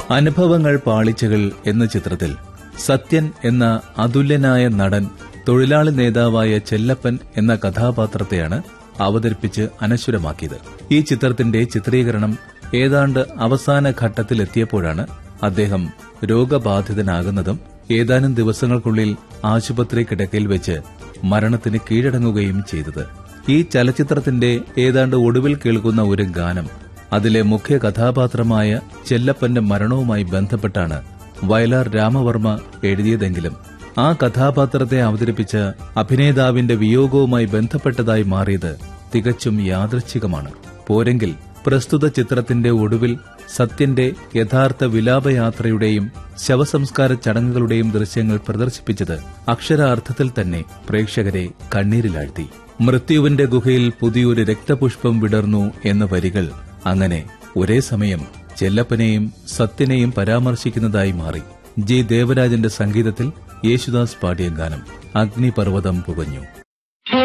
അനുഭവങ്ങൾ പാളിച്ചകൾ എന്ന ചിത്രത്തിൽ സത്യൻ എന്ന അതുല്യനായ നടൻ തൊഴിലാളി നേതാവായ ചെല്ലപ്പൻ എന്ന കഥാപാത്രത്തെയാണ് അവതരിപ്പിച്ച് അനശ്വരമാക്കിയത് ഈ ചിത്രത്തിന്റെ ചിത്രീകരണം ഏതാണ്ട് അവസാന ഘട്ടത്തിലെത്തിയപ്പോഴാണ് അദ്ദേഹം രോഗബാധിതനാകുന്നതും ഏതാനും ദിവസങ്ങൾക്കുള്ളിൽ ആശുപത്രി കിടക്കയിൽ വെച്ച് മരണത്തിന് കീഴടങ്ങുകയും ചെയ്തത് ഈ ചലച്ചിത്രത്തിന്റെ ഏതാണ്ട് ഒടുവിൽ കേൾക്കുന്ന ഒരു ഗാനം അതിലെ മുഖ്യ കഥാപാത്രമായ ചെല്ലപ്പന്റെ മരണവുമായി ബന്ധപ്പെട്ടാണ് വയലാർ രാമവർമ്മ എഴുതിയതെങ്കിലും ആ കഥാപാത്രത്തെ അവതരിപ്പിച്ച അഭിനേതാവിന്റെ വിയോഗവുമായി ബന്ധപ്പെട്ടതായി മാറിയത് തികച്ചും യാദൃച്ഛികമാണ് പോരെങ്കിൽ പ്രസ്തുത ചിത്രത്തിന്റെ ഒടുവിൽ സത്യന്റെ യഥാർത്ഥ വിലാപയാത്രയുടെയും ശവസംസ്കാര ചടങ്ങുകളുടെയും ദൃശ്യങ്ങൾ പ്രദർശിപ്പിച്ചത് അക്ഷരാർത്ഥത്തിൽ തന്നെ പ്രേക്ഷകരെ കണ്ണീരിലാഴ്ത്തി മൃത്യുവിന്റെ ഗുഹയിൽ പുതിയൊരു രക്തപുഷ്പം വിടർന്നു എന്ന വരികൾ അങ്ങനെ ഒരേ സമയം ചെല്ലപ്പനെയും സത്യനെയും പരാമർശിക്കുന്നതായി മാറി ജി ദേവരാജന്റെ സംഗീതത്തിൽ യേശുദാസ് പാടിയ ഗാനം അഗ്നിപർവ്വതം പുകഞ്ഞു